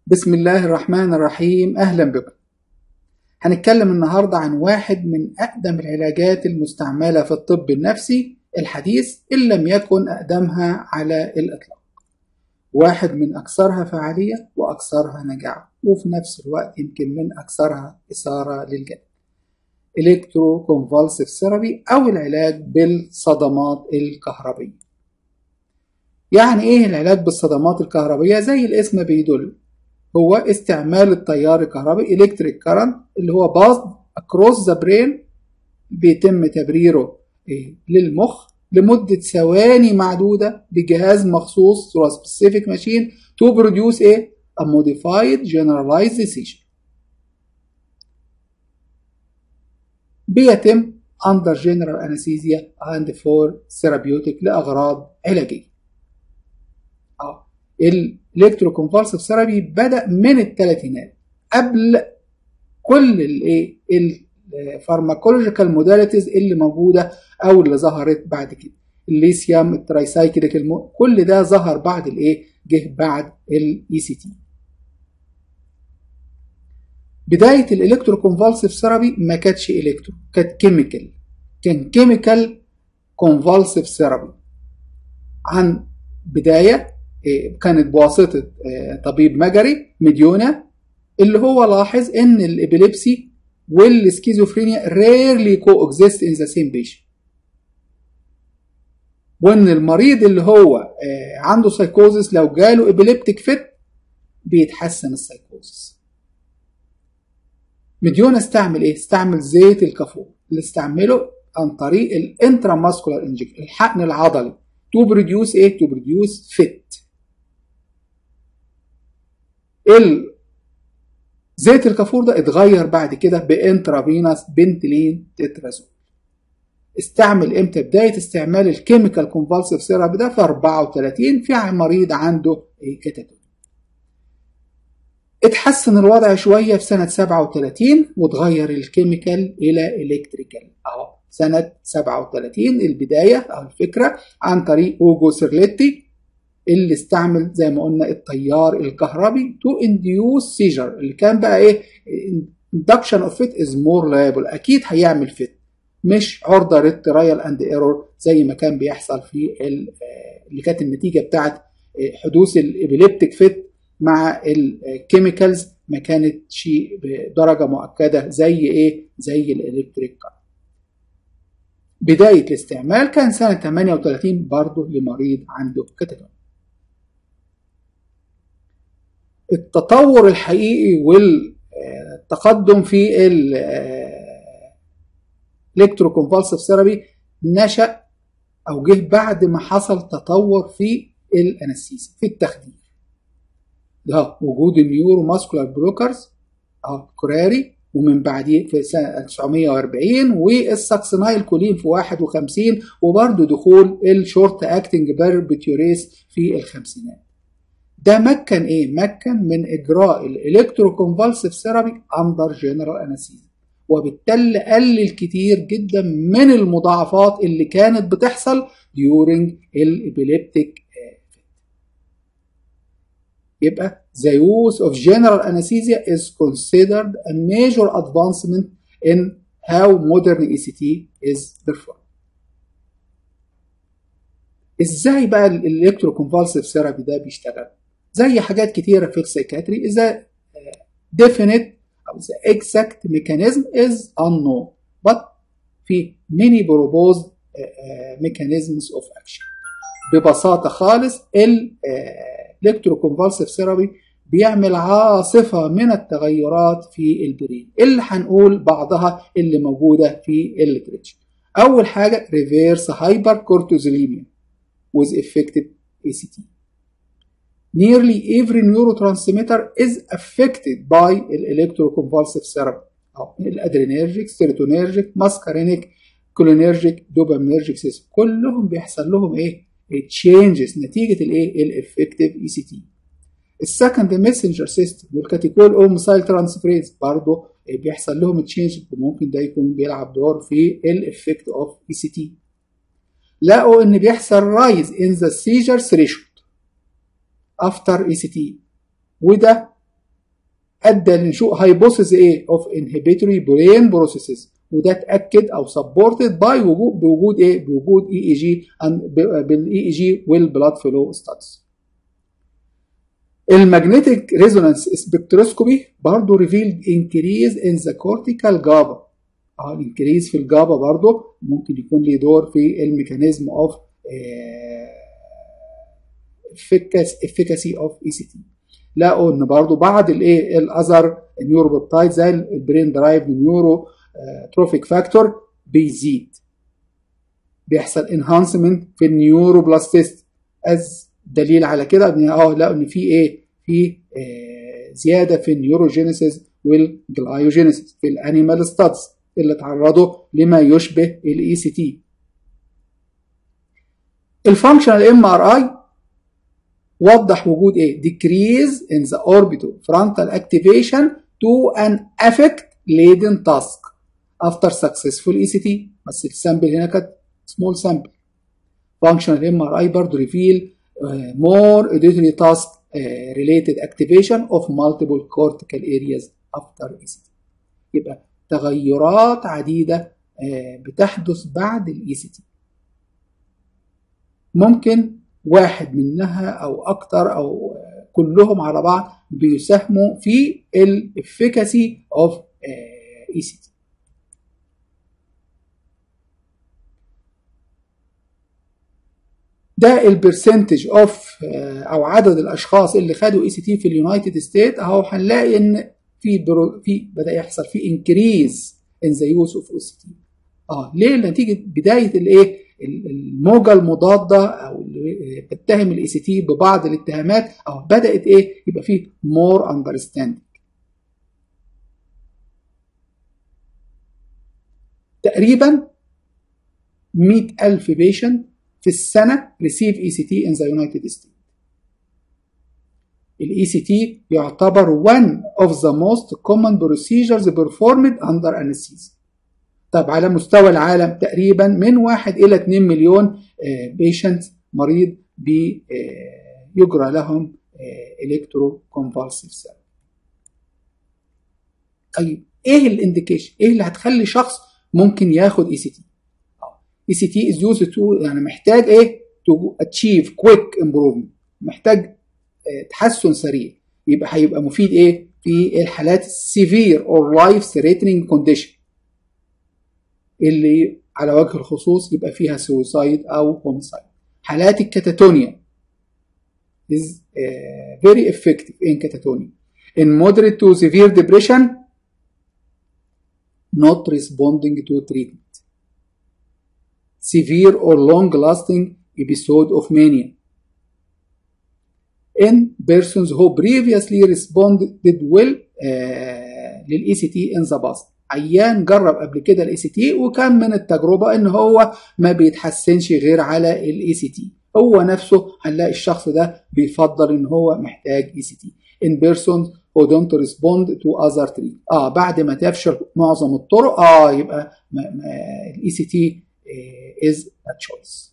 بسم الله الرحمن الرحيم أهلا بكم هنتكلم النهاردة عن واحد من أقدم العلاجات المستعملة في الطب النفسي الحديث إن لم يكن أقدمها على الإطلاق واحد من أكثرها فعالية وأكثرها نجاح وفي نفس الوقت يمكن من أكثرها إثارة للجدل إلكترو كونفالسيف ثيرابي أو العلاج بالصدمات الكهربية يعني إيه العلاج بالصدمات الكهربية زي الاسم بيدل هو استعمال التيار الكهربي الكتريك كارنت اللي هو باص اكروس ذا برين بيتم تبريره إيه؟ للمخ لمدة ثواني معدودة بجهاز مخصوص through a specific machine to produce a, a modified generalized seizure بيتم under general anesthesia and for therapeutic لأغراض علاجية اه الالكتروكونفالسيف ثيرابي بدا من الثلاثينات قبل كل الايه الفارماكولوجيكال موداليتيز اللي موجوده او اللي ظهرت بعد كده الليثيوم الترايسايكليك المو... كل ده ظهر بعد الايه جه بعد الاي سي تي بدايه الالكتروكونفالسيف ثيرابي ما كانتش الكترو كانت كيميكال كان كيميكال كونفالسيف ثيرابي عن بدايه كانت بواسطة طبيب مجري مديونا اللي هو لاحظ ان الابيليبسي والسكيزوفرينيا rarely coexist in the same patient وان المريض اللي هو عنده سايكوزس لو جاله ابيليبتيك فيت بيتحسن السايكوزس مديونا استعمل ايه؟ استعمل زيت الكافور اللي استعمله عن طريق الانتراماسكولار انجكشن الحقن العضلي تو بروديوس ايه؟ تو بروديوس فيت ال زيت الكافور ده اتغير بعد كده بانترافينوس بنتلين تترازول استعمل امتى بدايه استعمال الكيميكال كونفالسيف ثيرابي ده في 34 في مريض عنده كتاتون اتحسن الوضع شويه في سنه 37 وتغير الكيميكال الى الكتريكال اهو سنه 37 البدايه او الفكره عن طريق اوجو سيرليتي اللي استعمل زي ما قلنا التيار الكهربي تو انديوس سيجر اللي كان بقى ايه induction اوف فيت از مور liable اكيد هيعمل فيت مش عرضه للترايل اند ايرور زي ما كان بيحصل في اللي كانت النتيجه بتاعت حدوث الابيليبتيك فيت مع الكيميكالز ما كانتش بدرجه مؤكده زي ايه زي الالكتريك بدايه الاستعمال كان سنه 38 برضه لمريض عنده كتاتون التطور الحقيقي والتقدم في الالكتروكونفالسيف ثيرابي نشأ أو جه بعد ما حصل تطور في الانستيزيا في التخدير ده وجود النيورو ماسكولار بلوكرز اه كوراري ومن بعديه في سنة 1940 والساكسينايل كولين في 51 وبرضه دخول الشورت اكتنج باربيتيوريس في الخمسينات ده مكن ايه؟ مكن من اجراء الالكتروكونفالسيف ثيرابي اندر جنرال انستيزيا وبالتالي قلل كتير جدا من المضاعفات اللي كانت بتحصل during الابيليبتيك يبقى the use of general anesthesia is considered a major advancement in how modern ECT is performed. ازاي بقى الالكتروكونفالسيف ثيرابي ده بيشتغل؟ زي حاجات كتيرة في السيكاتري إذا definite أو the exact mechanism is unknown but في many proposed mechanisms of action ببساطة خالص الالكتروكونفالسيف ثيرابي بيعمل عاصفة من التغيرات في البرين اللي هنقول بعضها اللي موجودة في الليتريتشر أول حاجة reverse hypercortisolemia with effective ACT nearly every neurotransmitter is affected by electroconvulsive therapy أو الادرينرجيك سيروتونيرجيك ماسكارينيك كولينرجيك دوبامينرجيك سيستم كلهم بيحصل لهم ايه تشينجز نتيجه الايه الافكتيف اي سي تي السكند ميسنجر سيستم والكاتيكول او مسايل ترانسفريز برضه بيحصل لهم تشينج ممكن ده يكون بيلعب دور في الافكت اوف اي سي تي لقوا ان بيحصل رايز ان ذا سيجر ثريشولد افتر اي سي تي وده ادى لنشوء هايبوثيس ايه اوف انهبيتوري برين بروسيسز وده اتاكد او سبورتد باي وجود بوجود ايه بوجود اي اي جي بالاي اي جي والبلاد فلو ستاتس المagnetic ريزونانس سبكتروسكوبي برضه ريفيلد انكريز ان ذا كورتيكال جابا اه الانكريز في الجابا برضه ممكن يكون ليه دور في الميكانيزم اوف efficacy اوف اي سي تي لقوا ان برضه بعض الايه الاذر نيوروبيبتايد زي البرين درايف نيورو تروفيك فاكتور بيزيد بيحصل انهانسمنت في النيوروبلاستيست از دليل على كده ان اه لقوا ان في ايه في آه زياده في النيوروجينيسيس والجلايوجينيسيس في الانيمال ستاتس اللي تعرضوا لما يشبه الاي سي تي الفانكشنال ام ار اي وضح وجود ايه decrease in the orbitofrontal activation to an affect laden task after successful ECT بس السامبل هنا كانت small sample functional MRI برضه reveal uh, more auditory task uh, related activation of multiple cortical areas after ECT يبقى تغيرات عديدة uh, بتحدث بعد الاي سي تي ممكن واحد منها او اكتر او كلهم على بعض بيساهموا في الافيكاسي اوف اي سي تي ده البرسنتج اوف او عدد الاشخاص اللي خدوا اي سي تي في اليونايتد ستيت اهو هنلاقي ان في برو في بدا يحصل في انكريز ان ذا يوز اوف اي سي تي اه ليه نتيجه بدايه الايه الموجه المضاده او اللي بتتهم الاي سي تي ببعض الاتهامات او بدات ايه يبقى فيه مور اندرستاندينج تقريبا 100000 بيشنت في السنه ريسيف اي سي تي ان ذا يونايتد ستيت الاي سي تي يعتبر one of the most common procedures performed under anesthesia طب على مستوى العالم تقريبا من 1 الى 2 مليون بيشنت مريض بيجرى لهم الكترو كونفالسيف ثيرابي طيب ايه الانديكيشن ايه اللي هتخلي شخص ممكن ياخد اي سي تي اي سي تي از يوز تو يعني محتاج ايه تو اتشيف كويك امبروفمنت محتاج تحسن سريع يبقى هيبقى مفيد ايه في الحالات السيفير اور لايف ثريتنينج كونديشن اللي على وجه الخصوص يبقى فيها سوسايد او هومسايد حالات الكاتاتونيا is uh, very effective in catatonia in moderate to severe depression not responding to treatment severe or long lasting episode of mania in persons who previously responded well uh, للاي سي تي in the past عيان جرب قبل كده الاي سي تي وكان من التجربه ان هو ما بيتحسنش غير على الاي سي تي هو نفسه هنلاقي الشخص ده بيفضل ان هو محتاج اي سي تي in persons who don't respond to other treatment اه بعد ما تفشل معظم الطرق اه يبقى الاي سي تي is a choice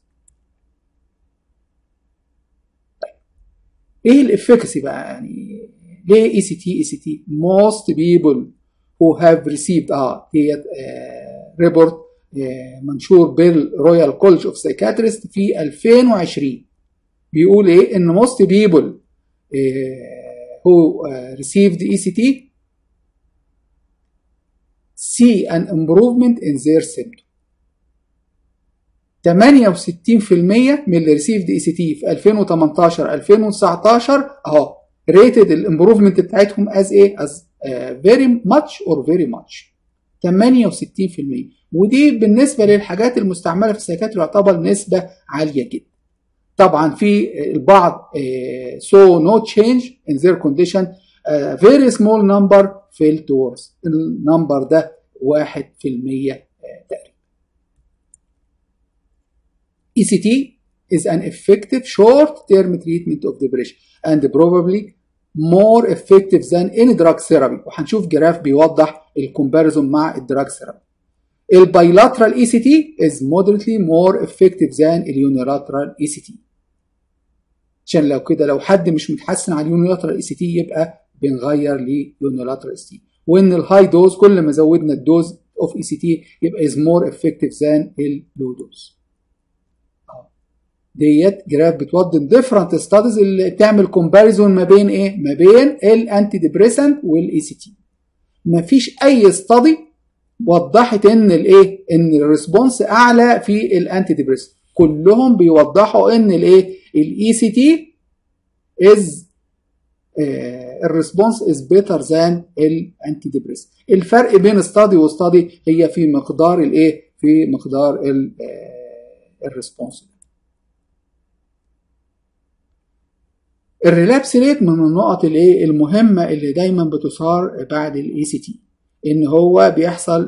طيب ايه الافكاسي بقى يعني ليه اي سي تي اي سي تي most people who have received اه هي ريبورت آه منشور بالرويال كولج اوف سايكاتريست في 2020 بيقول ايه ان most people آه who uh, received ECT see an improvement in their symptom 68% من اللي received ECT في 2018 2019 اهو ريتد الامبروفمنت بتاعتهم as ايه as uh, very much or very much 68% ودي بالنسبة للحاجات المستعملة في السيكاتري يعتبر نسبة عالية جدا طبعا في البعض uh, so no change in their condition uh, very small number fail to worse النمبر ده 1% تقريبا ECT is an effective short-term treatment of depression and probably more effective than any drug therapy وهنشوف جراف بيوضح الكومباريزون مع الدراج ثيرابي البايلاترال اي سي تي is moderately more effective than اليونيلاترال اي سي تي عشان لو كده لو حد مش متحسن على اليونيلاترال اي سي تي يبقى بنغير ليونيلاترال ستي وان الهاي دوز كل ما زودنا الدوز اوف اي سي تي يبقى از مور افكتيف ذان اللو دوز ديت جراف بتوضح ديفرنت ستاديز اللي بتعمل كومباريزون ما بين ايه ما بين الانتي ديبريسنت والاي سي تي مفيش اي ستادي وضحت ان الايه ان الريسبونس اعلى في الانتي ديبريسنت كلهم بيوضحوا ان الايه الاي سي تي از الريسبونس از بيتر ذان الانتي ديبريسنت الفرق بين ستادي وستادي هي في مقدار الايه في مقدار الريسبونس الريلابس ريت من النقط الايه المهمه اللي دايما بتثار بعد الاي سي تي ان هو بيحصل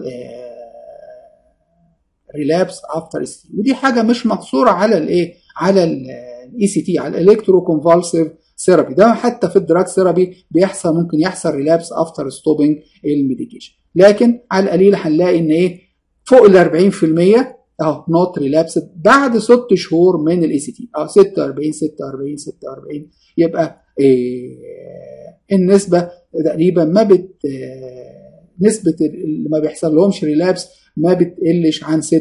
ريلابس افتر سي ودي حاجه مش مقصوره على الايه على الاي سي تي على الالكترو كونفالسيف ثيرابي ده حتى في الدراج ثيرابي بيحصل ممكن يحصل ريلابس افتر ستوبنج الميديكيشن لكن على القليل هنلاقي ان ايه فوق ال 40% اهو نوت ريلابس بعد ست شهور من الاي سي تي اه 46 46 46 يبقى إيه النسبه تقريبا ما بت نسبه اللي ما بيحصل لهمش ريلابس ما بتقلش عن 46%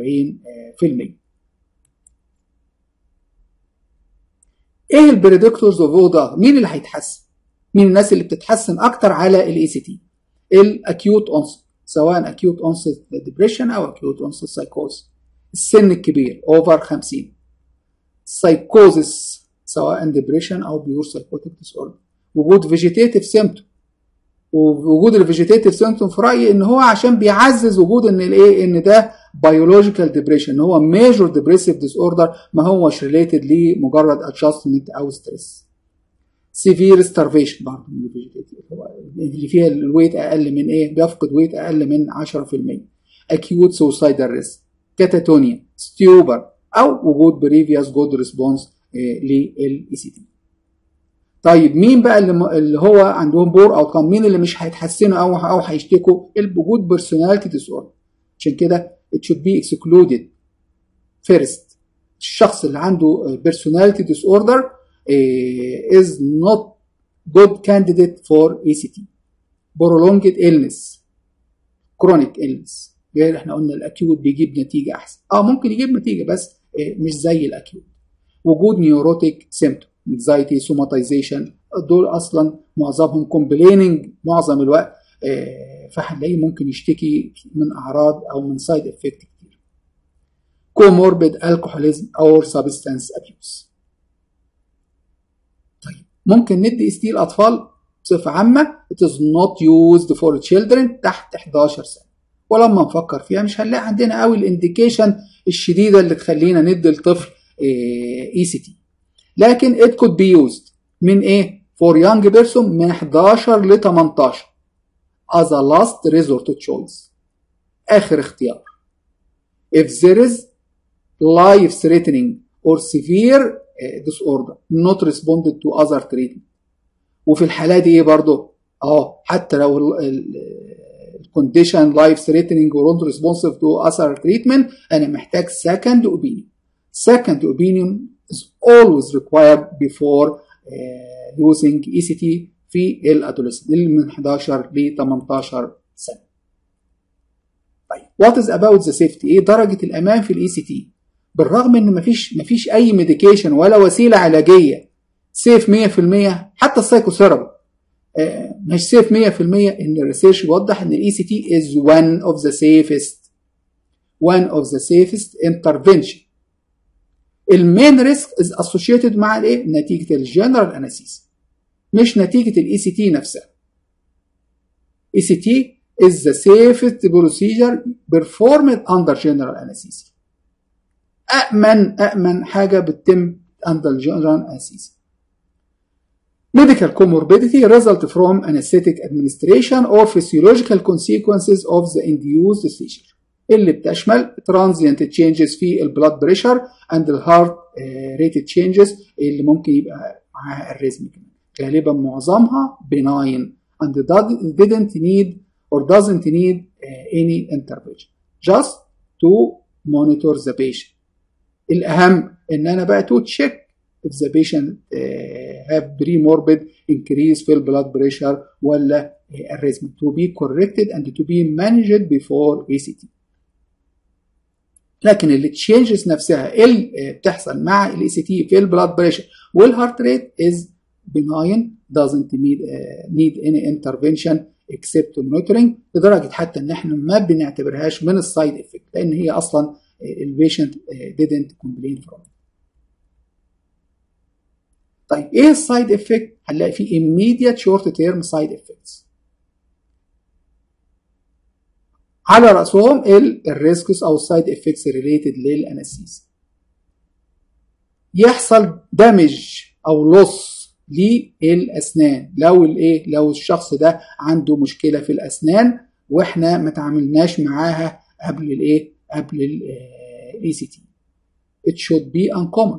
ايه البريدكتورز اوف اوضه مين اللي هيتحسن مين الناس اللي بتتحسن اكتر على الاي سي تي الاكيوت اونست سواء اكيوت اونست ديبريشن او اكيوت اونست سايكوز السن الكبير اوفر 50 سايكوزس سواء ديبريشن او بيور سايكوتيك ديس اوردر وجود فيجيتيتيف سيمتوم ووجود الفيجيتيتيف سيمتوم في رايي ان هو عشان بيعزز وجود ان الايه ان ده بيولوجيكال ديبريشن ان هو ميجور ديبريسيف ديس اوردر ما هوش ريليتد لمجرد ادجستمنت او ستريس سيفير ستارفيشن برضه من الفيجيتيتيف اللي فيها الويت اقل من ايه بيفقد ويت اقل من 10% اكيوت سوسايدال ريسك كاتاتونيا ستيوبر او وجود بريفيوس جود ريسبونس للاي سي تي طيب مين بقى اللي, اللي هو عندهم بور او كان مين اللي مش هيتحسنوا او او هيشتكوا وجود بيرسوناليتي ديس اوردر عشان كده it should be excluded first الشخص اللي عنده personality disorder is not good candidate for ECT prolonged illness chronic illness غير احنا قلنا الاكيوت بيجيب نتيجه احسن اه ممكن يجيب نتيجه بس مش زي الاكيوت وجود نيوروتيك سيمتوم anxiety سوماتيزيشن دول اصلا معظمهم complaining معظم الوقت فهنلاقيه ممكن يشتكي من اعراض او من سايد افكت كتير كوموربيد الكحوليزم او سبستانس ابيوز طيب ممكن ندي اس تي الاطفال بصفه عامه it is not used for children تحت 11 سنه ولما نفكر فيها مش هنلاقي عندنا قوي الانديكيشن الشديده اللي تخلينا ندي الطفل اي سي تي لكن it could be used من ايه for young person من 11 ل 18 as a last resort choice آخر اختيار if there is life threatening or severe disorder not responded to other treatment وفي الحالة دي ايه برضه اه حتى لو الكونديشن لايف ثريتنينج or not responsive to other treatment انا محتاج second opinion second opinion is always required before uh, using ECT في الادوليسنت اللي من 11 ل 18 سنه. طيب وات از اباوت ذا سيفتي؟ ايه درجه الامان في الاي سي تي؟ بالرغم ان مفيش مفيش اي ميديكيشن ولا وسيله علاجيه سيف 100% حتى السايكوثيرابي آه مش سيف 100% ان الريسيرش يوضح ان الاي سي تي از one of the safest one of the safest intervention المين ريسك از اسوشيتد مع الايه؟ نتيجه الجنرال انستيزيا مش نتيجة الاي سي تي نفسها. اي سي تي is the safest procedure performed under general anesthesia. أأمن أأمن حاجة بتتم under general anesthesia. Medical comorbidity result from anesthetic administration or physiological consequences of the induced seizure اللي بتشمل transient changes في البلاد بريشر and the heart rate changes اللي ممكن يبقى معاها الريزم كمان. غالبا معظمها benign and didn't need or doesn't need uh, any intervention just to monitor the patient الأهم إن أنا بقى to check if the patient uh, have pre-morbid increase في blood pressure ولا uh, arrhythmia to be corrected and to be managed before ACT. لكن اللي تشينجز نفسها اللي بتحصل مع الاي سي تي في البلاد بريشر والهارت ريت از benign doesn't need, uh, need any intervention except monitoring لدرجه حتى ان احنا ما بنعتبرهاش من السايد افكت لان هي اصلا البيشنت didn't complain from it. طيب ايه السايد افكت؟ هنلاقي فيه immediate short term side effects. على راسهم الريسكس او السايد افكتس ريليتد للانستيزيا. يحصل دامج او لص للاسنان لو الايه لو الشخص ده عنده مشكله في الاسنان واحنا ما تعاملناش معاها قبل الايه قبل الاي سي تي it should be uncommon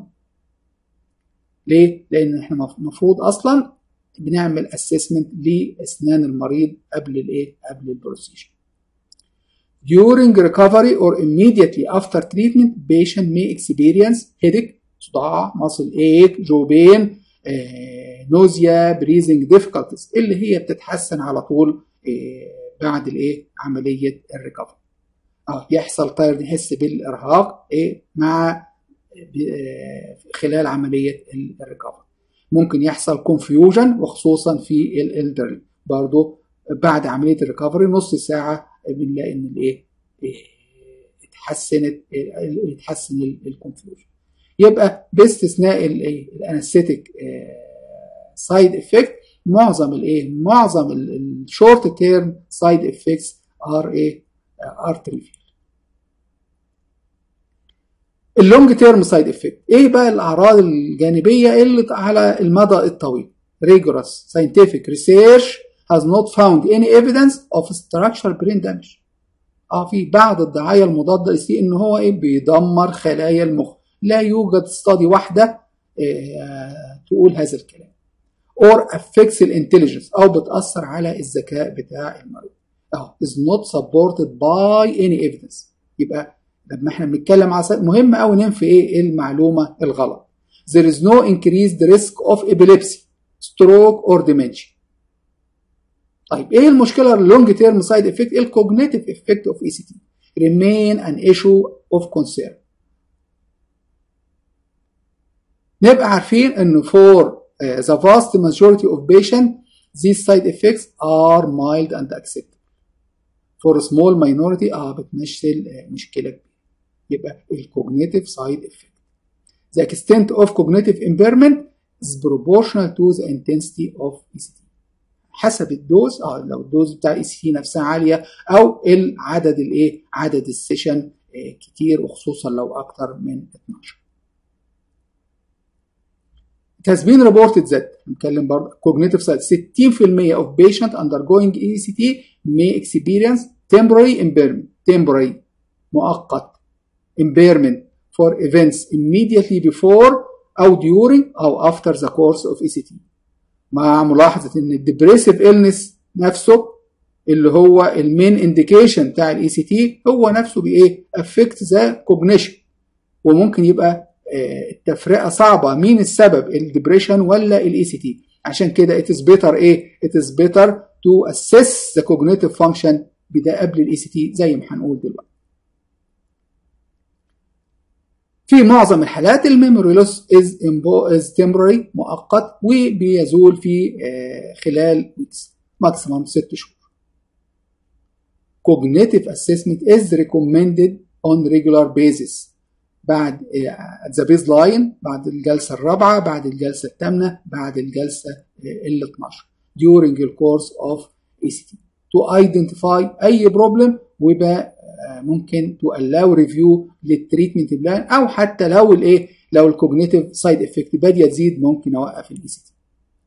ليه لان احنا المفروض اصلا بنعمل assessment لاسنان المريض قبل الايه قبل البروسيجر during recovery or immediately after treatment patient may experience headache صداع muscle ache jaw pain نوزيا بريزنج ديفيكولتيز اللي هي بتتحسن على طول بعد الايه عمليه الريكفري اه يحصل تايرد يحس بالارهاق ايه مع خلال عمليه الريكفري ممكن يحصل كونفيوجن وخصوصا في الالدرلي برضه بعد عمليه الريكفري نص ساعه بنلاقي ان الايه اتحسنت يتحسن الكونفيوجن يبقى باستثناء الايه الانستيك سايد افكت معظم الايه معظم الشورت تيرم سايد افكتس ار ايه ار تريفيال اللونج تيرم سايد افكت ايه بقى الاعراض الجانبيه اللي على المدى الطويل rigorous scientific research has not found any evidence of structural brain damage اه في بعض الدعايه المضاده للسي ان هو ايه بيدمر خلايا المخ لا يوجد استادي واحده إيه تقول هذا الكلام or affects الانتليجنس او بتاثر على الذكاء بتاع المريض اهو is not supported by any evidence يبقى لما احنا بنتكلم على مهم قوي ننفي ايه المعلومه الغلط there is no increased risk of epilepsy stroke or dementia طيب ايه المشكله اللونج تيرم سايد افكت الكوجنيتيف افكت اوف اي سي تي remain an issue of concern نبقى عارفين ان for uh, the vast majority of patients these side effects are mild and acceptable for a small minority اه بتمثل مشكله كبيره يبقى الكوجنيتيف سايد افكت the extent of cognitive impairment is proportional to the intensity of ECT حسب الدوز اه لو الدوز بتاع اي سي تي نفسها عاليه او العدد الايه عدد السيشن آه كتير وخصوصا لو اكتر من 12 It has been reported that نتكلم برضه cognitive side 60% of patients undergoing ECT may experience temporary impairment temporary مؤقت impairment for events immediately before أو during أو after the course of ECT مع ملاحظة إن الديبريسيف إلنس نفسه اللي هو المين انديكيشن بتاع الاي سي تي هو نفسه بايه؟ افكت ذا كوجنيشن وممكن يبقى التفرقه صعبه مين السبب الدبريشن ولا الاي سي تي عشان كده it is better ايه it is better to assess the cognitive function بده قبل الاي سي تي زي ما هنقول دلوقتي في معظم الحالات الميموري لوس از از temporary مؤقت وبيزول في خلال ويكس ماكسيموم 6 شهور cognitive assessment is recommended on regular basis بعد ذا بيز لاين بعد الجلسه الرابعه بعد الجلسه الثامنه بعد الجلسه ال 12 during the course of ECT to identify اي بروبلم ويبقى ممكن تو allow ريفيو للتريتمنت بلان او حتى لو الايه لو الكوجنيتيف سايد افكت باديه تزيد ممكن اوقف الاي سي تي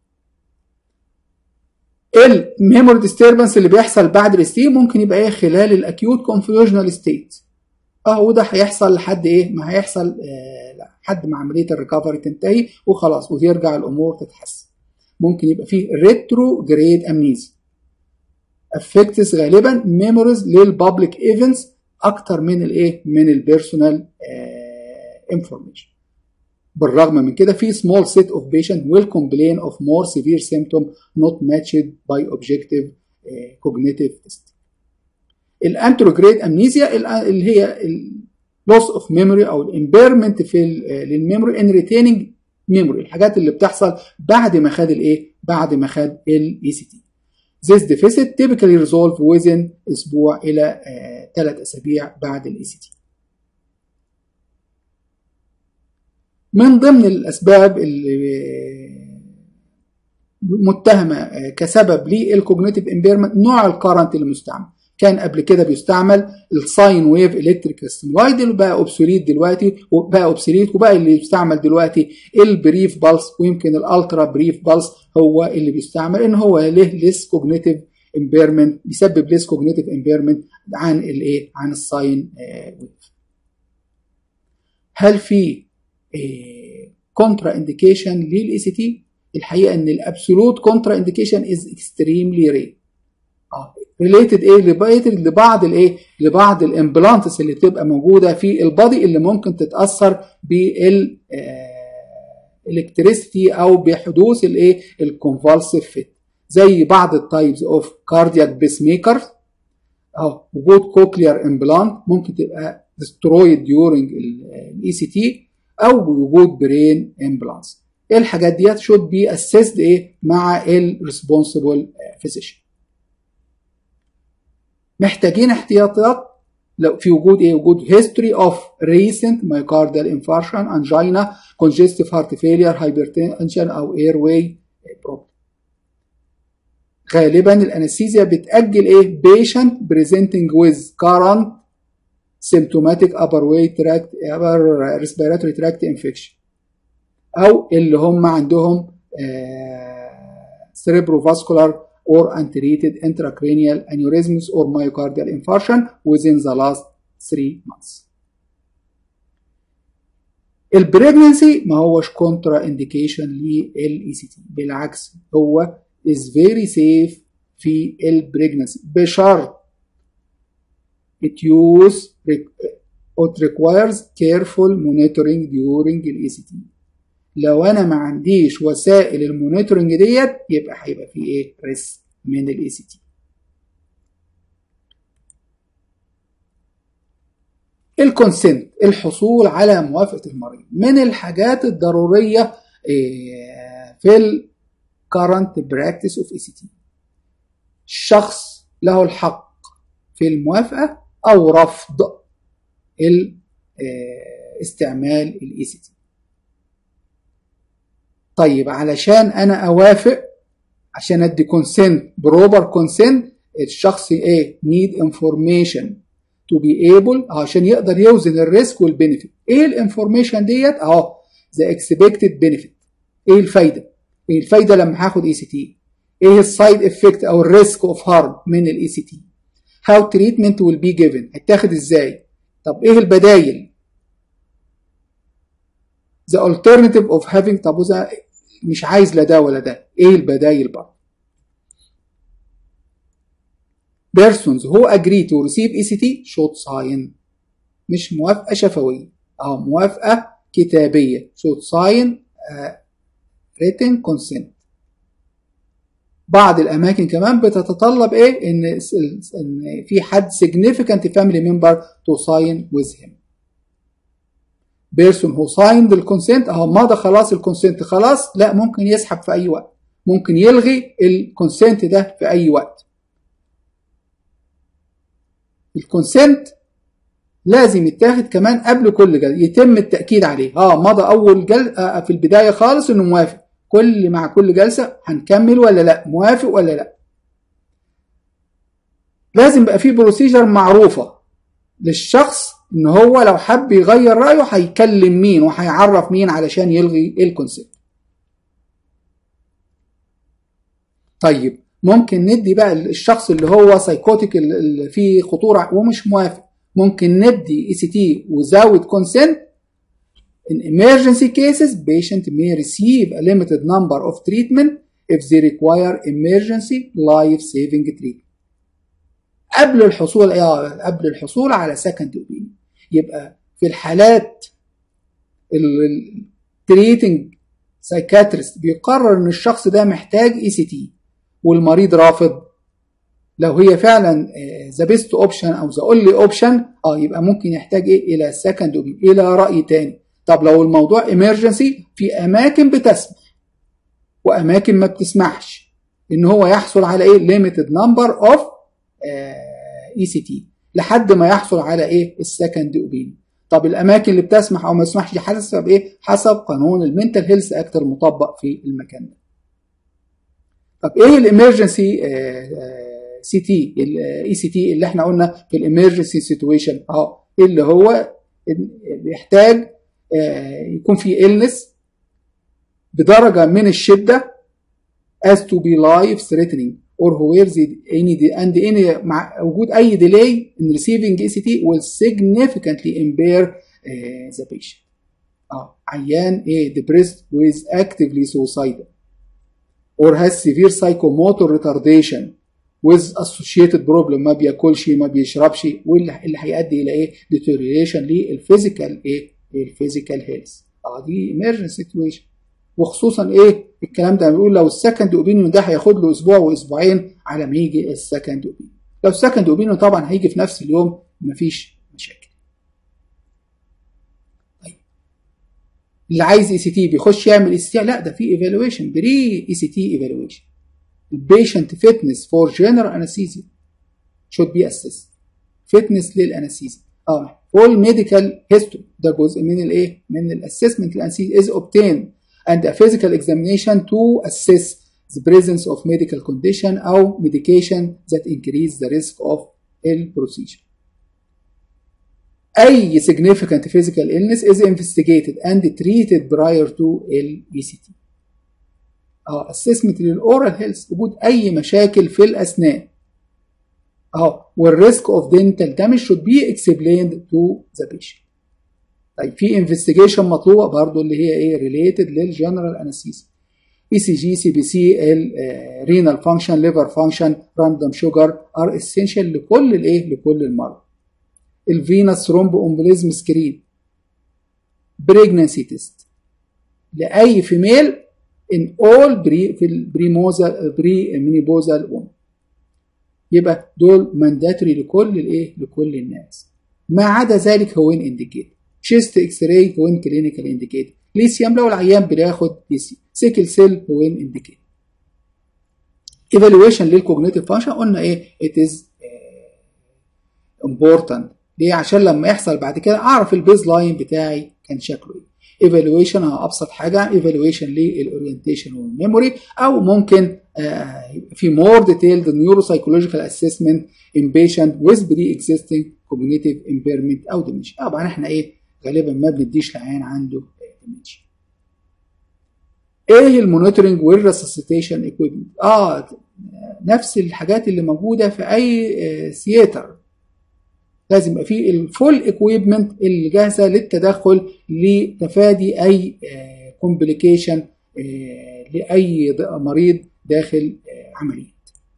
الميموري ديستربنس اللي بيحصل بعد الاستي ممكن يبقى ايه خلال الاكيوت كونفيوجنال ستيت اه وده هيحصل لحد ايه ما هيحصل آه لحد ما عمليه الريكفري تنتهي وخلاص وترجع الامور تتحسن ممكن يبقى فيه ريترو جريد امنيزي افكتس غالبا ميموريز للبابليك ايفنتس اكتر من الايه من البيرسونال انفورميشن بالرغم من كده في small set of patient will complain of more severe symptom not matched by objective uh, cognitive test. الانتروجريد امنيزيا اللي هي loss of memory او الامبيرمنت في للميموري ان ريتيننج ميموري الحاجات اللي بتحصل بعد ما خد الايه بعد ما خد الاي سي تي This deficit typically resolve within اسبوع الى ثلاث اسابيع بعد الاي سي تي من ضمن الاسباب اللي متهمه كسبب للكوجنيتيف امبيرمنت نوع الكرنت المستعمل كان قبل كده بيستعمل الساين ويف الكتريك ستيمولايد اللي بقى اوبسوليت دلوقتي وبقى اوبسوليت وبقى اللي بيستعمل دلوقتي البريف بالس ويمكن الالترا بريف بالس هو اللي بيستعمل ان هو له ليس كوجنيتيف امبيرمنت بيسبب ليس كوجنيتيف امبيرمنت عن الايه عن الساين ويف هل في كونترا انديكيشن للاي سي تي الحقيقه ان الابسولوت كونترا انديكيشن از اكستريملي رير اه ريليتد ايه ريليتد لبعض الايه لبعض الامبلانتس اللي بتبقى موجوده في البادي اللي ممكن تتاثر بال الكتريستي او بحدوث الايه الكونفالسيف فيت زي بعض التايبز اوف كاردياك بيس ميكر اهو وجود كوكليار امبلانت ممكن تبقى ديسترويد ديورنج الاي سي تي او وجود برين امبلانتس الحاجات ديت شود بي اسيسد ايه مع الريسبونسبل فيزيشن محتاجين احتياطات لو في وجود ايه وجود history of recent myocardial infarction angina congestive heart failure hypertension او airway problem غالبا الانستيزيا بتاجل ايه patient presenting with current symptomatic upper way tract upper respiratory tract infection او اللي هم عندهم cerebrovascular or untreated intracranial aneurysms or myocardial infarction within the last 3 months. البريجنسي ما هوش كونترا انديكيشن للاي سي تي بالعكس هو is very safe في البريجنسي بشرط it use it requires careful monitoring during الاي سي تي لو انا ما عنديش وسائل المونيتورنج ديت يبقى هيبقى في ايه ريسك من الاي سي تي الكونسنت الحصول على موافقه المريض من الحاجات الضروريه في الكرنت براكتس اوف اي سي تي الشخص له الحق في الموافقه او رفض استعمال الاي سي تي طيب علشان انا اوافق عشان ادي كونسنت بروبر كونسنت الشخص ايه نيد انفورميشن تو بي ايبل عشان يقدر يوزن الريسك والبينفيت ايه الانفورميشن ديت اهو ذا اكسبكتد بينفيت ايه الفايده ايه الفايده لما هاخد اي سي تي ايه السايد افكت او الريسك اوف هارم من الاي سي تي هاو تريتمنت ويل بي جيفن هيتاخد ازاي طب ايه البدايل the alternative of having طب وذا مش عايز لا ده ولا ده ايه البدايل بقى persons who agree to receive ECT should sign مش موافقة شفوية أو موافقة كتابية should sign uh, written consent بعض الأماكن كمان بتتطلب إيه إن إن في حد significant family member to sign with him بيرسون هو سايند الكونسنت اهو مضى خلاص الكونسنت خلاص لا ممكن يسحب في اي وقت ممكن يلغي الكونسنت ده في اي وقت الكونسنت لازم يتاخد كمان قبل كل جلسه يتم التاكيد عليه اه مضى اول جل... آه في البدايه خالص انه موافق كل مع كل جلسه هنكمل ولا لا موافق ولا لا لازم بقى في بروسيجر معروفه للشخص ان هو لو حب يغير رايه هيكلم مين وهيعرف مين علشان يلغي الكونسيبت طيب ممكن ندي بقى الشخص اللي هو سايكوتيك اللي فيه خطوره ومش موافق ممكن ندي اي سي تي without consent in emergency cases patient may receive a limited number of treatment if they require emergency life saving treatment قبل الحصول قبل الحصول على second opinion يبقى في الحالات تريتنج سايكاتريست بيقرر ان الشخص ده محتاج اي سي تي والمريض رافض لو هي فعلا ذا بيست اوبشن او ذا اونلي اوبشن اه يبقى ممكن يحتاج ايه الى سكند الى راي تاني طب لو الموضوع ايمرجنسي في اماكن بتسمح واماكن ما بتسمحش ان هو يحصل على ايه ليميتد نمبر اوف اي سي تي لحد ما يحصل على ايه السكند اوبينيون طب الاماكن اللي بتسمح او ما تسمحش حسب ايه حسب قانون المنتال هيلث اكت المطبق في المكان ده طب ايه الامرجنسي سي تي الاي سي تي اللي احنا قلنا في الامرجنسي سيتويشن اهو اللي هو بيحتاج يكون في illness بدرجه من الشده as to be life threatening or where the any and any مع وجود اي delay in receiving ECT will significantly impair uh, the patient. اه عيان ايه depressed with actively suicidal or has severe psychomotor retardation with associated problem ما بياكلش ما بيشربش واللي اللي هيؤدي الى ايه deterioration للفيزيكال ايه الفيزيكال هيلث اه دي emergency situation وخصوصا ايه الكلام ده بيقول لو السكند اوبينيون ده هياخد له اسبوع واسبوعين على ما يجي السكند اوبينيون لو السكند اوبينيون طبعا هيجي في نفس اليوم مفيش مشاكل طيب اللي عايز اي سي تي بيخش يعمل اي سي تي لا ده في ايفالويشن بري اي سي تي ايفالويشن البيشنت فيتنس فور جنرال انستيزيا should be assessed فيتنس للانستيزيا اه فول ميديكال هيستوري ده جزء من الايه من الاسسمنت الانستيزيا is obtained and a physical examination to assess the presence of medical condition أو medication that increase the risk of ill procedure. أي significant physical illness is investigated and treated prior to LECT. أو assessment للأورال هيلث وجود أي مشاكل في الأسنان. أو والrisk of dental damage should be explained to the patient. طيب في انفستيجيشن مطلوبه برضو اللي هي ايه ريليتد للجنرال انستيزيا اي سي جي سي بي سي الرينال فانكشن ليفر فانكشن راندوم شوجر ار اسينشال لكل الايه لكل المرضى الفينس ثرومب امبوليزم سكرين بريجنانسي تيست لاي فيميل ان اول بري في البريموزال بري مينيبوزال ووم يبقى دول مانداتوري لكل الايه لكل الناس ما عدا ذلك هو ان انديكيت شيست اكس راي هو ان كلينيكال انديكيت ليثيوم لو العيان بياخد ليثيوم سيكل سيل هو ان انديكيت ايفالويشن للكوجنيتيف فانكشن قلنا ايه ات از امبورتنت ليه عشان لما يحصل بعد كده اعرف البيز لاين بتاعي كان شكله ايه ايفالويشن ابسط حاجه ايفالويشن للاورينتيشن والميموري او ممكن آه في مور ديتيلد نيورو سايكولوجيكال اسسمنت ان بيشنت ويز بري اكزيستنج كوجنيتيف امبيرمنت او ديمنشن طبعا احنا ايه غالبا ما بنديش لعيان عنده ديمنشن ايه المونيتورنج والريسسيتيشن ايكويبمنت اه نفس الحاجات اللي موجوده في اي ثياتر لازم يبقى فيه الفول ايكويبمنت اللي جاهزه للتدخل لتفادي اي كومبليكيشن لاي مريض داخل عمليه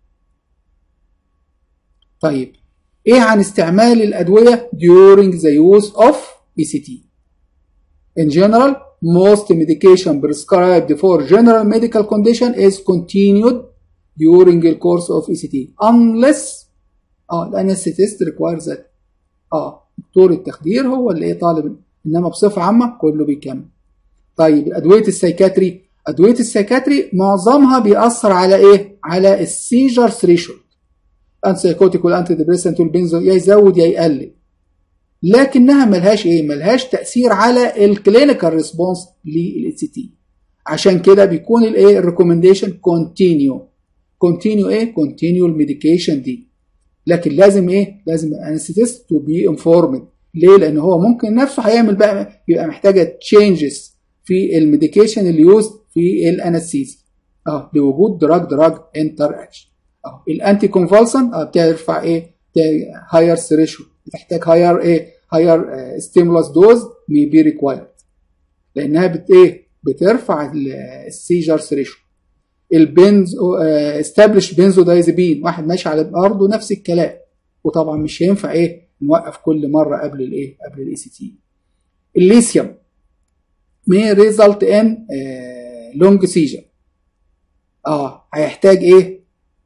طيب ايه عن استعمال الادويه during the use of ECT in general most medication prescribed for general medical condition is continued during the course of ECT unless اه الانستيست requires that اه دكتور التخدير هو اللي ايه طالب انما بصفه عامه كله بيكمل طيب ادويه السيكاتري ادويه السيكاتري معظمها بيأثر على ايه على السيجر ثريشولد انسايكوتيك والانتي ديبريسنت والبنزو يا يزود يا يقلل لكنها ملهاش ايه ملهاش تاثير على الكلينيكال ريسبونس للاي سي تي عشان كده بيكون الايه الريكومنديشن كونتينيو كونتينيو ايه كونتينيو الميديكيشن دي لكن لازم ايه لازم انستيست تو بي انفورمد ليه لان هو ممكن نفسه هيعمل بقى يبقى محتاجه تشينجز في الميديكيشن اللي يوز في الانستيزيا اه لوجود دراج دراج انتر اكشن اه الانتي كونفالسن اه بترفع ايه هاير ثريشول بتحتاج هاير ايه هاير ستيمولس دوز مي بي ريكوايرد لانها بت ايه بترفع السيجر ثريشول البنزو استابلش بنزودايزابين واحد ماشي على برضه نفس الكلام وطبعا مش هينفع ايه نوقف كل مره قبل الايه قبل الاي سي تي الليثيوم may result in uh, long seizure اه هيحتاج ايه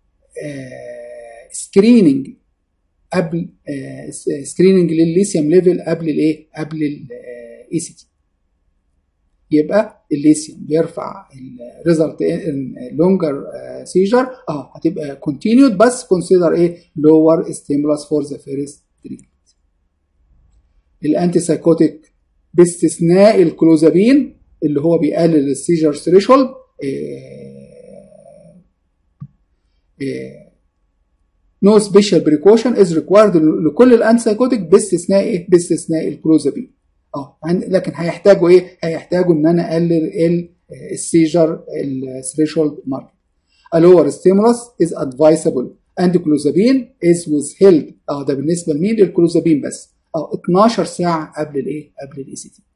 سكريننج قبل سكريننج للليثيوم ليفل قبل الايه قبل الاي سي تي يبقى الليثيوم بيرفع الريزلت لونجر سيجر اه هتبقى كونتينيود بس كونسيدر ايه لور ستيمولس فور ذا فيرست تريتمنت الانتي سايكوتيك باستثناء الكلوزابين اللي هو بيقلل السيجر ثريشولد نو سبيشال بريكوشن از ريكوايرد لكل الانتي سايكوتيك باستثناء ايه باستثناء الكلوزابين اه لكن هيحتاجوا ايه هيحتاجوا ان انا اقلل السيجر الثريشولد مارك A lower stimulus is advisable and clozapine is withheld اه ده بالنسبه لمين للكلوزابين بس اه 12 ساعه قبل الايه قبل الاي سي تي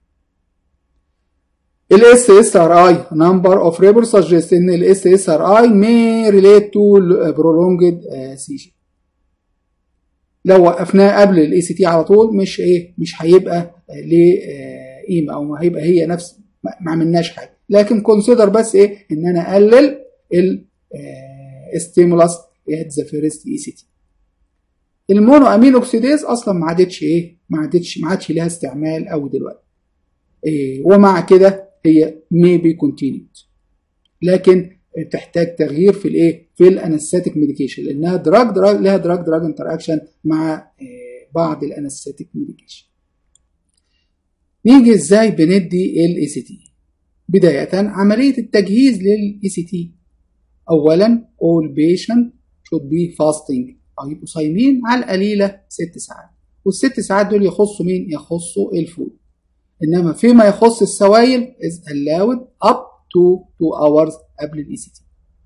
الاس اس ار اي number of reports suggest ان الاس اس ار اي may relate to prolonged seizure لو وقفناه قبل الاي سي تي على طول مش ايه مش هيبقى ليه قيمه او هيبقى هي نفس ما عملناش حاجه لكن كونسيدر بس ايه ان انا اقلل الستيمولاس ات ذا فيرست اي سي تي المونو امين اوكسيديز اصلا ما عادتش ايه ما عادتش ما عادش ليها استعمال قوي دلوقتي إيه ومع كده هي ميبي كونتينيود لكن تحتاج تغيير في الايه في الانستاتيك ميديكيشن لانها دراج دراج لها دراج دراج انتراكشن مع إيه بعض الانستاتيك ميديكيشن نيجي ازاي بندي الاي سي تي بدايه عمليه التجهيز للاي سي تي اولا all patient should be fasting او يبقوا صايمين على القليله ست ساعات والست ساعات دول يخصوا مين يخصوا الفود انما فيما يخص السوائل is allowed up to 2 hours قبل الاي سي تي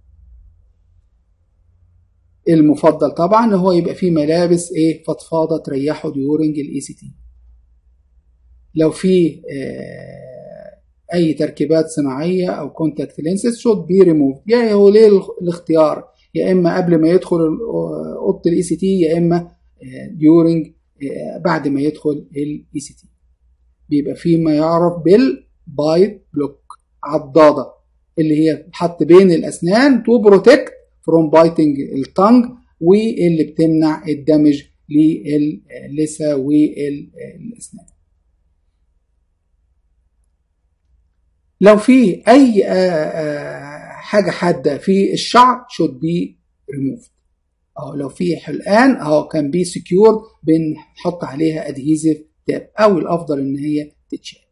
المفضل طبعا ان هو يبقى فيه ملابس ايه فضفاضه تريحه ديورنج الاي سي تي لو في آه اي تركيبات صناعيه او كونتاكت لينسز شود بي ريموف يعني هو ليه الاختيار يا اما قبل ما يدخل اوضه الاي سي تي يا اما ديورنج آه بعد ما يدخل الاي سي تي بيبقى في ما يعرف بالبايت بلوك عضاده اللي هي بتحط بين الاسنان تو بروتكت فروم بايتنج التانج واللي بتمنع الدمج للثه والاسنان لو في اي حاجه حاده في الشعر should be removed او لو في حلقان او كان بي سكيور بنحط عليها ادهيزيف تاب او الافضل ان هي تتشال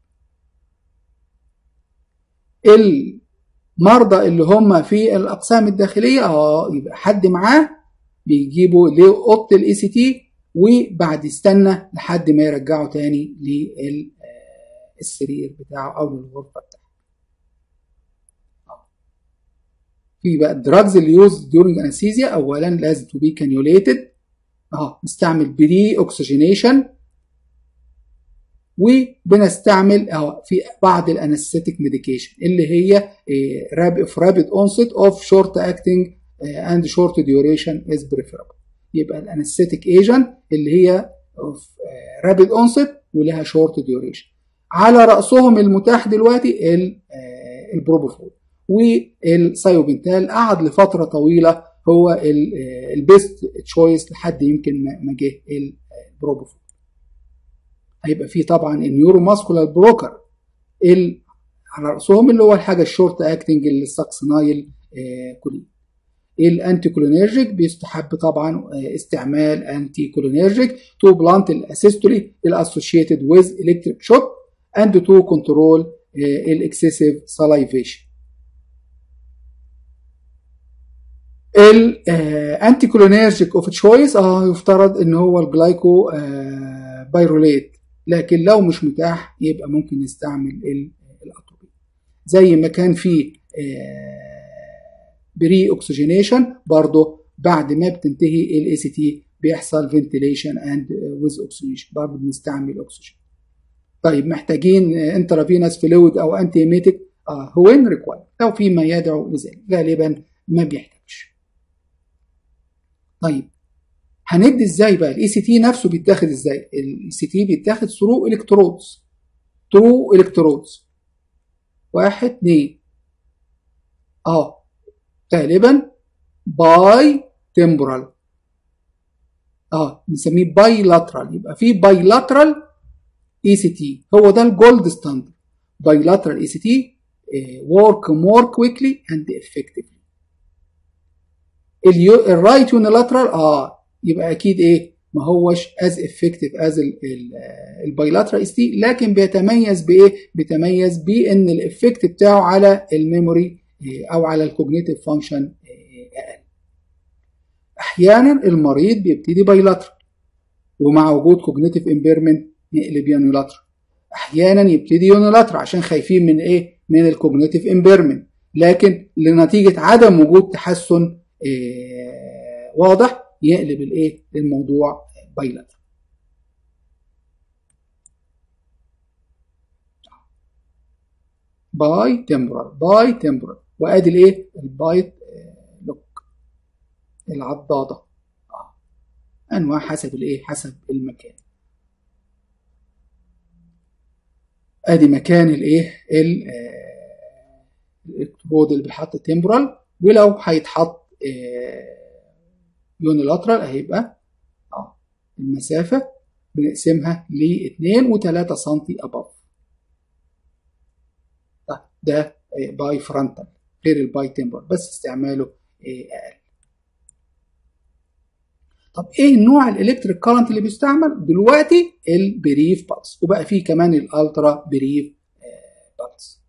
المرضى اللي هم في الاقسام الداخليه اه يبقى حد معاه بيجيبوا لاوضه الاي سي تي وبعد يستنى لحد ما يرجعه تاني للسرير بتاعه او للغرفه بتاعته في بقى الدراجز اللي يوز ديورنج انستيزيا اولا لازم تو بي كانيوليتد اه نستعمل بري اوكسجينيشن وبنستعمل اه في بعض الانستيك ميديكيشن اللي هي راب اوف رابيد اونست اوف شورت اكتنج اند شورت ديوريشن از بريفيربل يبقى الانستيك ايجنت اللي هي اوف رابيد اونست ولها شورت ديوريشن على راسهم المتاح دلوقتي البروبوفول والسايوبنتال قعد لفتره طويله هو البيست تشويس لحد يمكن ما جه البروبوفول هيبقى فيه طبعا النيورو ماسكولار بروكر على راسهم اللي هو الحاجه الشورت اكتنج الساكسنايل كولين الانتي كولينرجيك بيستحب طبعا استعمال انتي كولينرجيك تو بلانت الاسيستولي الاسوشيتد ويز الكتريك شوك اند تو كنترول الاكسسيف سلايفيشن الانتي كولينرجيك اوف تشويس اه يفترض ان هو الجلايكو آه بايروليت لكن لو مش متاح يبقى ممكن نستعمل الاتروبين زي ما كان في آه بري اوكسجينيشن برضه بعد ما بتنتهي الاي سي تي بيحصل فنتيليشن اند ويز اوكسجينيشن برضه بنستعمل اكسجين طيب محتاجين انترافينوس فلويد او انتي ايميتيك اه هو ان ريكواير لو في ما يدعو لذلك غالبا ما بيحتاجش طيب هندي ازاي بقى الاي سي تي نفسه بيتاخد ازاي الاي سي تي بيتاخد ثرو الكترودز ثرو الكترودز واحد اتنين اه غالبا باي تمبرال اه نسميه باي لاترال يبقى في باي لاترال اي سي تي هو ده الجولد ستاندرد باي لاترال اي سي تي work more quickly and effectively الرايت يونيلاترال اه يبقى اكيد ايه ما هوش as effective as البايلاترال اس تي لكن بيتميز بايه بيتميز بان الافكت بتاعه على الميموري او على الكوجنيتيف فانكشن اقل احيانا المريض بيبتدي بايلاترال ومع وجود كوجنيتيف امبيرمنت يقلب يونيلاترال احيانا يبتدي يونيلاترال عشان خايفين من ايه من الكوجنيتيف امبيرمنت لكن لنتيجه عدم وجود تحسن إيه واضح يقلب الايه الموضوع بايلاترال باي تمبرال باي تمبرال وادي الايه البايت لوك العضاده آه. انواع حسب الايه حسب المكان ادي مكان الايه الالكترود اللي بيتحط تمبرال ولو هيتحط يونيلاترال هيبقى اه المسافه بنقسمها ل 2 و3 سم اباف ده باي فرونتال غير الباي تمبرال بس استعماله اقل طب ايه نوع الالكتريك كارنت اللي بيستعمل دلوقتي البريف بالس وبقى فيه كمان الالترا بريف بالس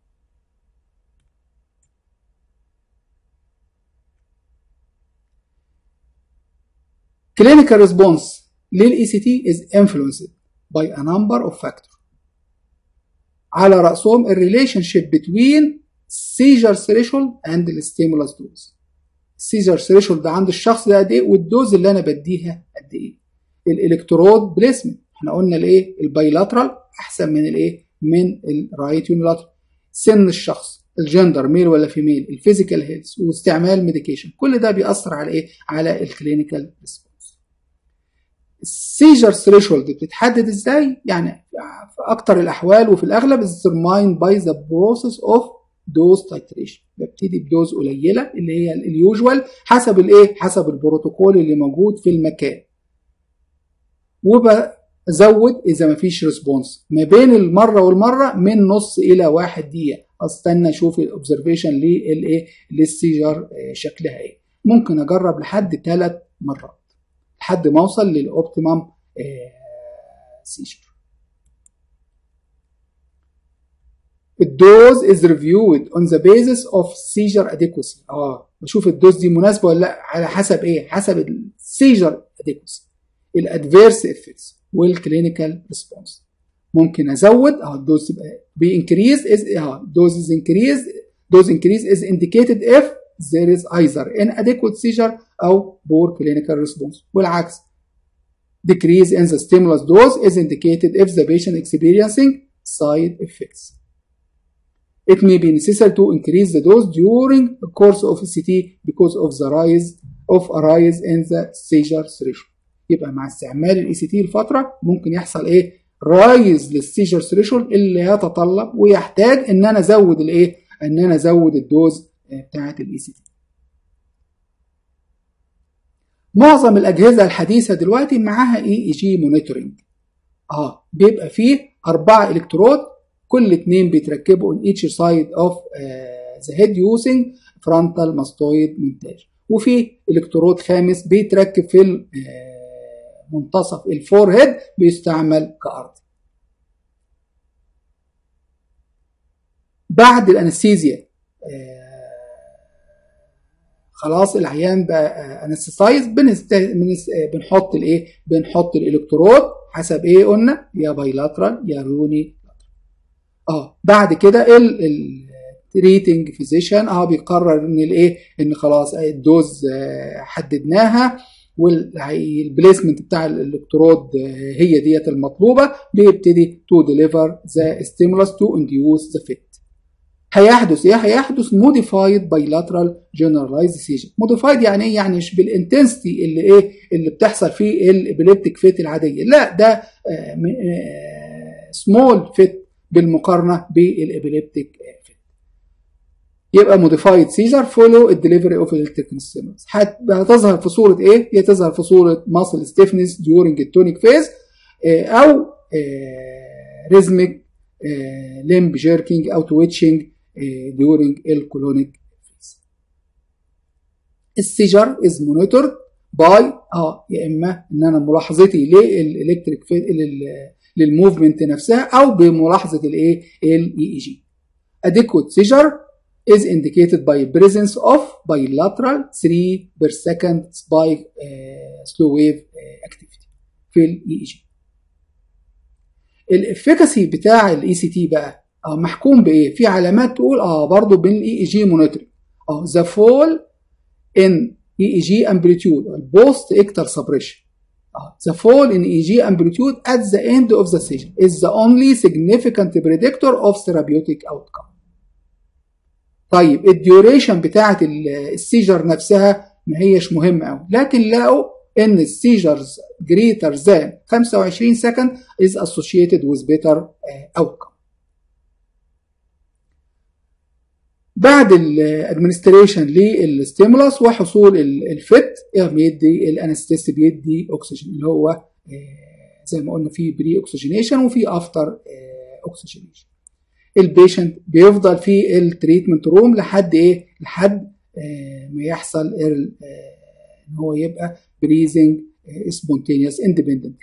clinical response للاي سي تي is influenced by a number of factors على رأسهم الريليشن شيب between seizure threshold and the stimulus dose السيجر threshold ده عند الشخص ده قد ايه والدوز اللي انا بديها قد ايه الالكترود بليسمنت احنا قلنا الايه البايلاترال احسن من الايه من الرايت يونيلاترال سن الشخص الجندر ميل ولا فيميل الفيزيكال هيلث واستعمال ميديكيشن كل ده بيأثر على ايه على الكلينيكال ريسبونس السيجر ثريشولد بتتحدد ازاي يعني في اكتر الاحوال وفي الاغلب determined by the process of دوز تايتريشن ببتدي بدوز قليله اللي هي اليوجوال حسب الايه حسب البروتوكول اللي موجود في المكان وبزود اذا ما فيش ريسبونس ما بين المره والمره من نص الى واحد دقيقه استنى اشوف الاوبزرفيشن للايه للسيجر شكلها ايه ممكن اجرب لحد ثلاث مرات لحد ما اوصل للاوبتيمم سيجر الدوز is reviewed on the basis of seizure adequacy اه بشوف الدوز دي مناسبه ولا لا على حسب ايه حسب السيجر adequacy الادفيرس افكتس والكلينيكال ريسبونس ممكن ازود اه الدوز تبقى بانكريز از اه دوز از انكريز دوز انكريز از indicated if there is either inadequate seizure او poor clinical response والعكس decrease in the stimulus dose is indicated if the patient experiencing side effects it may be necessary to increase the dose during the course of CT because of the rise of a rise in the seizure threshold. يبقى مع استعمال الاي سي تي لفتره ممكن يحصل ايه؟ رايز للسيجر ثريشولد اللي يتطلب ويحتاج ان انا ازود الايه؟ ان انا ازود الدوز بتاعه الاي سي تي. معظم الاجهزه الحديثه دلوقتي معاها اي اي جي مونيتورنج. اه بيبقى فيه اربعه الكترود كل اتنين بيتركبوا on each side of uh, the head using frontal mastoid montage وفي الكترود خامس بيتركب في منتصف الفور هيد بيستعمل كأرض بعد الانستيزيا خلاص العيان بقى انستسايز بنحط الايه بنحط الالكترود حسب ايه قلنا يا بايلاترال يا يوني اه بعد كده التريتنج فيزيشن اه بيقرر ان الايه ان خلاص الدوز آه حددناها والبليسمنت بتاع الالكترود آه هي ديت المطلوبه بيبتدي تو ديليفر ذا ستيمولس تو انديوس ذا فيت هيحدث ايه هيحدث موديفايد بايلاترال جنرالايز سيجن موديفايد يعني ايه يعني مش بالانتنسيتي اللي ايه اللي بتحصل في الابيليبتيك فيت العاديه لا ده سمول فيت بالمقارنه بالابيليبتيك فيت يبقى موديفايد سيزر فولو الدليفري اوف الكتريك ستيمولس هتظهر في صوره ايه؟ هي تظهر في صوره ماسل ستيفنس ديورنج التونيك فيز او ريزميك ليمب جيركينج او تويتشنج ديورنج الكولونيك فيز السيجر از مونيتورد باي اه يا اما ان انا ملاحظتي للالكتريك للموفمنت نفسها او بملاحظه الايه الاي اي جي adequate seizure is indicated by presence of bilateral 3 per second spike uh, slow wave uh, activity في الاي اي جي الافيكاسي بتاع الاي سي تي بقى اه محكوم بايه في علامات تقول اه برضه بين الاي اي جي مونيتورنج اه ذا فول ان EEG amplitude post ictal suppression. Uh, the fall in EEG amplitude at the end of the session is the only significant predictor of therapeutic outcome. طيب الديوريشن بتاعت السيجر نفسها ما هيش مهمة أوي لكن لقوا إن السيجرز greater than 25 second is associated with better uh, outcome. بعد الادمنستريشن للستيمولاس وحصول الفت بيدي الانستيست بيدي اكسجين اللي هو زي ما قلنا في بري اوكسجينيشن وفي افتر اوكسجينيشن البيشنت بيفضل في التريتمنت روم لحد ايه لحد ما يحصل ان هو يبقى بريزنج سبونتينيوس اندبندنت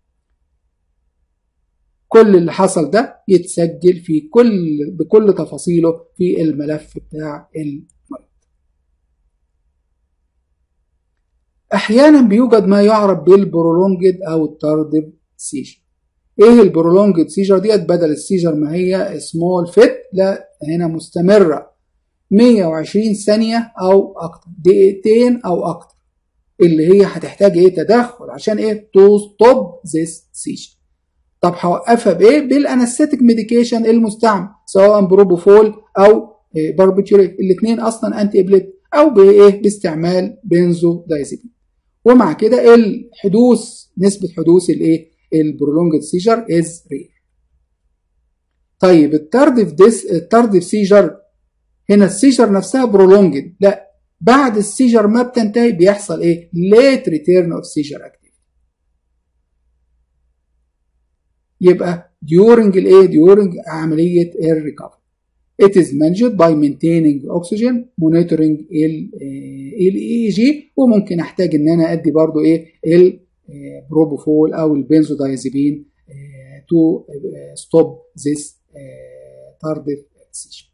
كل اللي حصل ده يتسجل في كل بكل تفاصيله في الملف بتاع المريض احيانا بيوجد ما يعرف بالبرولونجد او التاردب سيجر ايه البرولونجد سيجر ديت بدل السيجر ما هي سمول فيت لا هنا مستمرة 120 ثانية او اكتر دقيقتين او اكتر اللي هي هتحتاج ايه تدخل عشان ايه تو ستوب ذيس سيجر طب هوقفها بايه؟ بالانستيك ميديكيشن المستعمل سواء بروبوفول او باربيتوريت الاثنين اصلا انتي ابليت او بايه؟ باستعمال بنزو دايزيبين ومع كده الحدوث نسبه حدوث الايه؟ البرولونجد سيجر از رير. طيب التاردف ديس التاردف سيجر هنا السيجر نفسها برولونجد لا بعد السيجر ما بتنتهي بيحصل ايه؟ ليت ريتيرن اوف سيجر اكتيف يبقى during الايه during عمليه الريكفري it is managed by maintaining oxygen monitoring ال اي جي وممكن احتاج ان انا ادي برضو ايه البروبوفول او البنزودايزيبين to stop this tardive seizure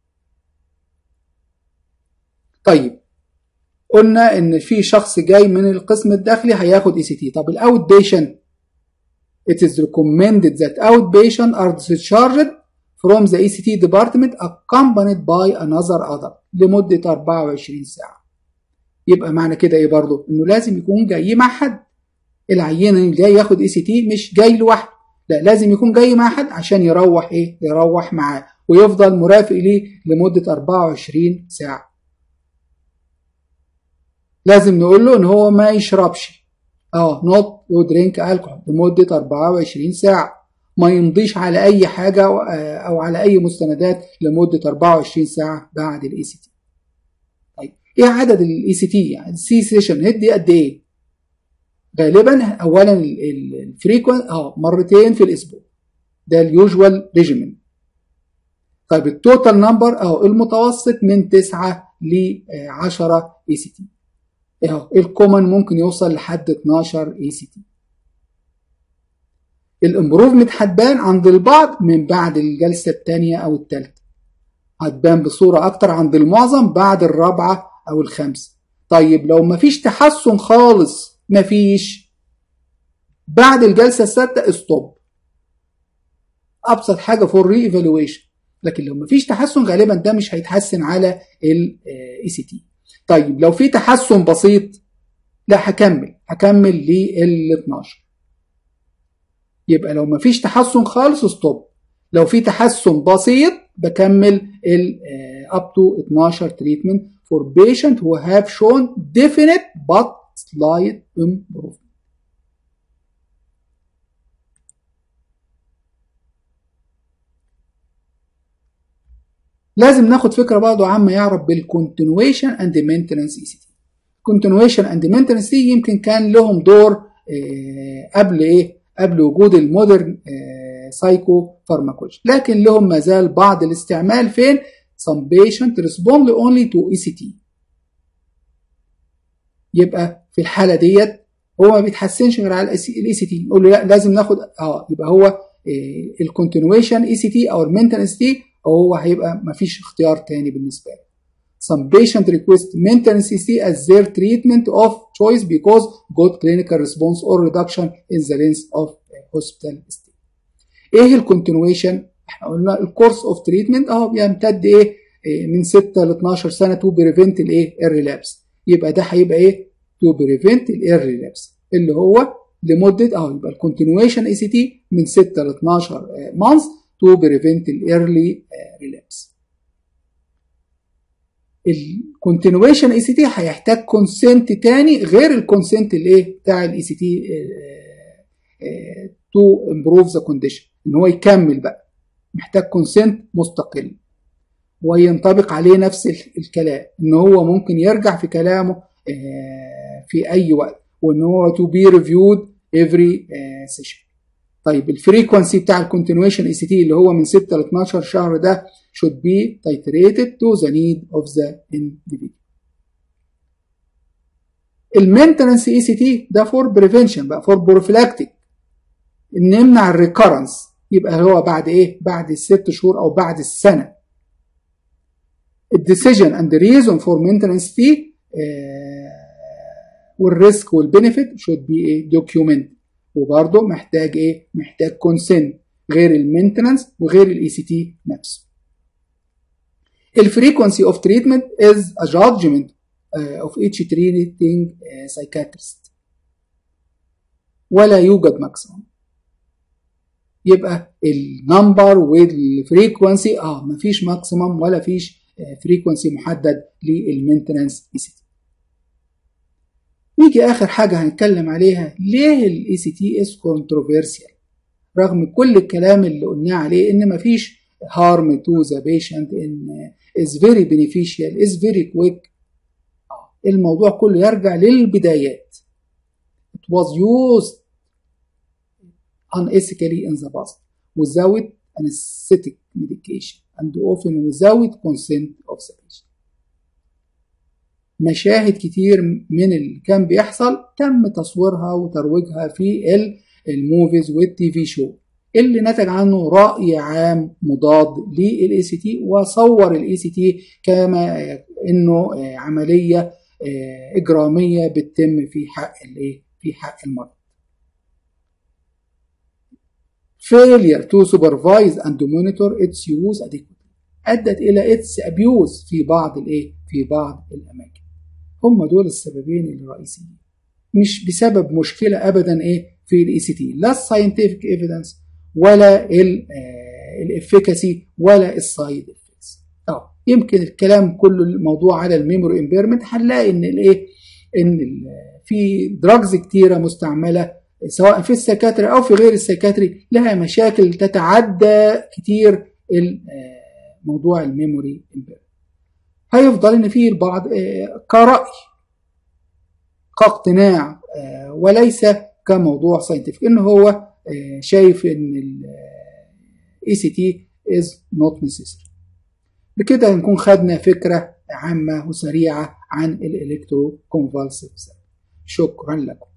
طيب قلنا ان في شخص جاي من القسم الداخلي هياخد اي سي تي طب الاوت بيشنت it is recommended that outpatient are discharged from the ECT department accompanied by another other لمدة 24 ساعة. يبقى معنى كده ايه برضه؟ انه لازم يكون جاي مع حد. العيان اللي جاي ياخد اي سي تي مش جاي لوحده، لا لازم يكون جاي مع حد عشان يروح ايه؟ يروح معاه ويفضل مرافق ليه لمدة 24 ساعة. لازم نقول له ان هو ما يشربش اه نوت يو درينك الكحول لمده 24 ساعه ما يمضيش على اي حاجه او على اي مستندات لمده 24 ساعه بعد الاي سي تي طيب ايه عدد الاي سي تي يعني السي سيشن هيدي قد ايه غالبا اولا الفريكوينت اه مرتين في الاسبوع ده اليوجوال ريجيمنت طيب التوتال نمبر اهو المتوسط من 9 ل 10 اي سي تي اهو الكومن ممكن يوصل لحد 12 اي سي تي الامبروفمنت هتبان عند البعض من بعد الجلسه الثانيه او الثالثه هتبان بصوره اكتر عند المعظم بعد الرابعه او الخامسه طيب لو مفيش تحسن خالص مفيش بعد الجلسه السادسه ستوب ابسط حاجه فور ري ايفالويشن لكن لو مفيش تحسن غالبا ده مش هيتحسن على الاي سي تي طيب لو في تحسن بسيط لا هكمل هكمل لل 12 يبقى لو مفيش تحسن خالص ستوب لو في تحسن بسيط بكمل ال up to 12 treatment for patient who have shown definite but slight improvement لازم ناخد فكره برضه عامه يعرف بالكونتينويشن اند مينتنس اي سي تي كونتينويشن اند مينتنس دي يمكن كان لهم دور قبل ايه قبل وجود المودرن سايكو فارماكولوجي لكن لهم ما زال بعض الاستعمال فين some patient respond only to ECT يبقى في الحالة ديت هو ما بيتحسنش غير على الاي سي تي نقول له لا لازم ناخد اه يبقى هو الكونتينويشن اي سي تي او المينتنس تي هو هيبقى ما فيش اختيار تاني بالنسبه له some patient request maintenance ECT as their treatment of choice because got clinical response or reduction in the length of hospital stay. ايه الكونتينويشن؟ احنا قلنا الكورس اوف تريتمنت اه بيمتد ايه من 6 ل 12 سنه تو بريفنت الايه الريلابس يبقى ده هيبقى ايه تو بريفنت الريلابس اللي هو لمده اه يبقى الكونتينويشن اي سي تي من 6 ل 12 مانث تو بريفنت الايرلي ريلابس الكونتينويشن اي سي تي هيحتاج كونسنت تاني غير الكونسنت الايه بتاع الاي سي تي تو امبروف ذا كونديشن ان هو يكمل بقى محتاج كونسنت مستقل وينطبق عليه نفس الكلام ان هو ممكن يرجع في كلامه في اي وقت وان هو تو بي ريفيود افري سيشن طيب الفريكونسي بتاع الكونتينويشن اي سي تي اللي هو من 6 ل 12 شهر ده should be titrated to the need of the individual. المينتنس اي سي تي ده فور بريفنشن بقى فور بروفيلاكتيك نمنع الريكرنس يبقى هو بعد ايه؟ بعد الست شهور او بعد السنه. الديسيجن اند ريزون فور مينتنس تي والريسك والبنفيت should be ايه؟ دوكيومنت وبرضه محتاج ايه؟ محتاج كونسنت غير المينتنس وغير الاي سي تي نفسه. الفريكونسي اوف تريتمنت از ا جادجمنت اوف each treating uh, psychiatrist ولا يوجد ماكسيمم يبقى النمبر والفريكونسي اه مفيش ماكسيمم ولا فيش فريكونسي محدد للمينتنس اي سي تي نيجي اخر حاجه هنتكلم عليها ليه الاي سي تي از كونتروفيرسيال رغم كل الكلام اللي قلناه عليه ان مفيش harm to the patient in is very beneficial is very quick الموضوع كله يرجع للبدايات it was used unethically in the past without anesthetic medication and often without consent of the patient مشاهد كتير من اللي كان بيحصل تم تصويرها وترويجها في الموفيز والتي في شو اللي نتج عنه رأي عام مضاد للاي سي تي وصور الاي سي تي كما انه عمليه اجراميه بتتم في حق الايه في حق المرض failure to supervise and monitor its use adequately ادت الى its abuse في بعض الايه في بعض الاماكن هم دول السببين الرئيسيين مش بسبب مشكله ابدا ايه في الاي سي تي لا الساينتفك ايفيدنس ولا الافيكاسي ولا السايد افكتس اه يمكن الكلام كله الموضوع على الميموري امبيرمنت هنلاقي ان الايه ان في دراجز كتيره مستعمله سواء في السيكاتري او في غير السيكاتري لها مشاكل تتعدى كتير موضوع الميموري امبيرمنت هيفضل ان في البعض كرأي كاقتناع وليس كموضوع ساينتفك ان هو شايف ان الاي سي تي از نوت necessary بكده نكون خدنا فكره عامه وسريعه عن الالكترو كونفالسيف شكرا لكم